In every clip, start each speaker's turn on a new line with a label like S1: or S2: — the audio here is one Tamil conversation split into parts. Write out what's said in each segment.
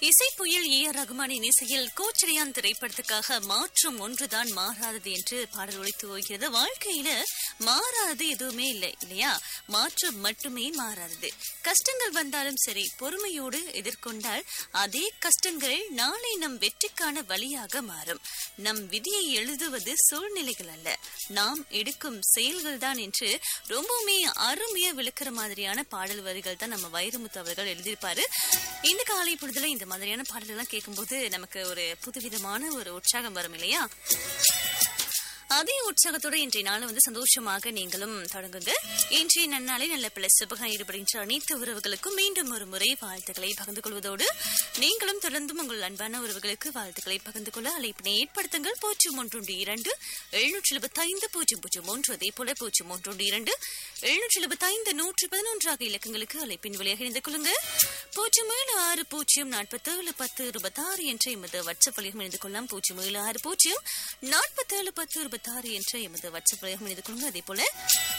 S1: இசை புயல் ஏ ஆர் ரகுமானின் இசையில் கோச்சரியான் திரைப்படத்துக்காக மாற்றம் ஒன்றுதான் மாறாதது என்று பாடல் ஒழித்து போகிறது வாழ்க்கையில மாறாதது எதுவுமே இல்லை இல்லையா மாற்றம் மட்டுமே மாறாதது கஷ்டங்கள் வந்தாலும் சரி பொறுமையோடு எதிர்கொண்டால் அதே கஷ்டங்கள் நாளை நம் வெற்றிக்கான வழியாக மாறும் நம் விதியை எழுதுவது சூழ்நிலைகள் அல்ல நாம் எடுக்கும் செயல்கள் தான் என்று ரொம்பவுமே அருமையா விளக்குற மாதிரியான பாடல் வரிகள் தான் நம்ம வைரமுத்து அவர்கள் எழுதியிருப்பாரு இந்த காலை பொழுதுல இந்த மாதிரியான பாடல்கள்லாம் கேட்கும்போது நமக்கு ஒரு புதுவிதமான ஒரு உற்சாகம் வரும் இல்லையா அதே உற்சாகத்தோட இன்றைய நாள் வந்து சந்தோஷமாக நீங்களும் தொடங்குங்க இன்றைய நன்னாளை நல்ல பிள்ளை சுபகம் ஈடுபடுகின்ற அனைத்து உறவுகளுக்கும் மீண்டும் ஒரு முறை வாழ்த்துக்களை பகிர்ந்து கொள்வதோடு நீங்களும் தொடர்ந்தும் உங்கள் அன்பான உறவுகளுக்கு வாழ்த்துக்களை பகிர்ந்து கொள்ள அழைப்பினை ஏற்படுத்துங்கள் பூஜ்ஜியம் ஒன்று இரண்டு எழுநூற்றி எழுபத்தி ஐந்து பூஜ்ஜியம் பூஜ்ஜியம் ஒன்று அதே போல பூஜ்ஜியம் ஒன்று இரண்டு எழுநூற்றி எழுபத்தி ஐந்து நூற்றி பதினொன்றாக இலக்கங்களுக்கு அழைப்பின் வழியாக இணைந்து கொள்ளுங்க பூஜ்ஜியம் ஏழு ஆறு பூஜ்ஜியம் நாற்பத்தேழு பத்து இருபத்தாறு என்ற எமது வாட்ஸ்அப் வழியாக இணைந்து கொள்ளலாம் பூஜ்ஜியம் ஏழு ஆறு பூஜ்ஜியம் நாற்பத்தேழு பத்து இருபத்தாறு என்ற எமது வாட்ஸ்அப் வழியாக இணைந்து கொள்ளுங்க அதே போல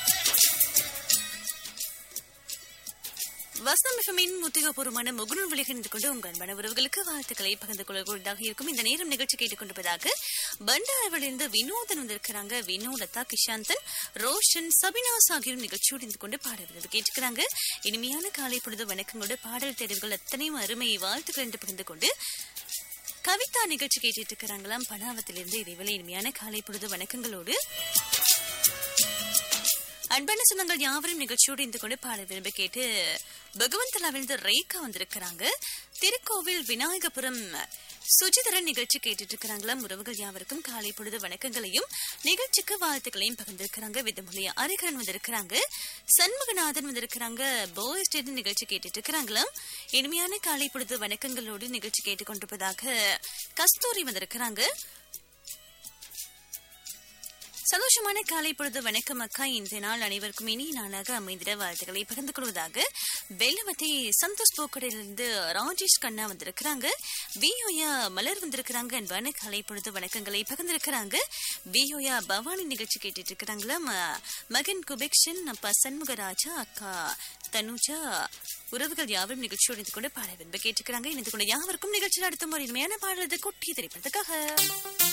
S1: வசனம் மிகமின் உத்தியோகபூர்வமான முகுநூல் வழியாக இணைந்து கொண்டு உங்கள் அன்பான உறவுகளுக்கு வாழ்த்துக்களை பகிர்ந்து கொள்ளக்கூடியதாக இருக்கும் இந்த நேரம் நிகழ்ச்சி கேட்டுக்கொண்டிருப்பதாக பண்டாரவிலிருந்து வினோதன் வந்திருக்கிறாங்க வினோலதா கிஷாந்தன் ரோஷன் சபினாஸ் ஆகியோர் நிகழ்ச்சியோடு இருந்து கொண்டு பாடவிருது கேட்டுக்கிறாங்க இனிமையான காலை பொழுது வணக்கங்களோடு பாடல் தேர்வுகள் அத்தனையும் அருமை வாழ்த்துக்கள் என்று பகிர்ந்து கொண்டு கவிதா நிகழ்ச்சி கேட்டுட்டு இருக்கிறாங்களாம் பனாவத்திலிருந்து இதேவேளை இனிமையான காலை பொழுது வணக்கங்களோடு அன்பான சொந்தங்கள் யாவரும் நிகழ்ச்சியோடு இருந்து கொண்டு பாட விரும்ப கேட்டு பகவந்தலாவிலிருந்து ரேகா வந்திருக்கிறாங்க திருக்கோவில் விநாயகபுரம் சுஜிதரன் நிகழ்ச்சி கேட்டுட்டு இருக்கிறாங்களாம் உறவுகள் யாவருக்கும் காலை பொழுது வணக்கங்களையும் நிகழ்ச்சிக்கு வாழ்த்துக்களையும் பகிர்ந்திருக்கிறாங்க விதமொழி அரிகரன் வந்திருக்கிறாங்க சண்முகநாதன் வந்திருக்கிறாங்க போய் ஸ்டேட் நிகழ்ச்சி கேட்டுட்டு இருக்கிறாங்களாம் இனிமையான காலை பொழுது வணக்கங்களோடு நிகழ்ச்சி கேட்டுக்கொண்டிருப்பதாக கஸ்தூரி வந்திருக்கிறாங்க சந்தோஷமான காலை பொழுது வணக்கம் அக்கா இந்த நாள் அனைவருக்கும் இனிய நாளாக அமைந்திட வாழ்த்துக்களை பகிர்ந்து கொள்வதாக வெள்ளவத்தை சந்தோஷ் போக்கடையிலிருந்து ராஜேஷ் கண்ணா வந்திருக்கிறாங்க வியோயா மலர் வந்திருக்கிறாங்க அன்பான காலை பொழுது வணக்கங்களை பகிர்ந்திருக்கிறாங்க வியோயா பவானி நிகழ்ச்சி கேட்டுட்டு இருக்கிறாங்களா ம- மகன் குபேக்ஷன் அப்பா சண்முகராஜா அக்கா தனுஜா உறவுகள் யாவரும் நிகழ்ச்சியோடு இணைந்து கொண்டு பாட விரும்ப கேட்டுக்கிறாங்க இணைந்து கொண்டு யாவருக்கும் நிகழ்ச்சியில் அடுத்த முறை இனிமையான பாடல் கொட்டிய திரைப்படத்துக்காக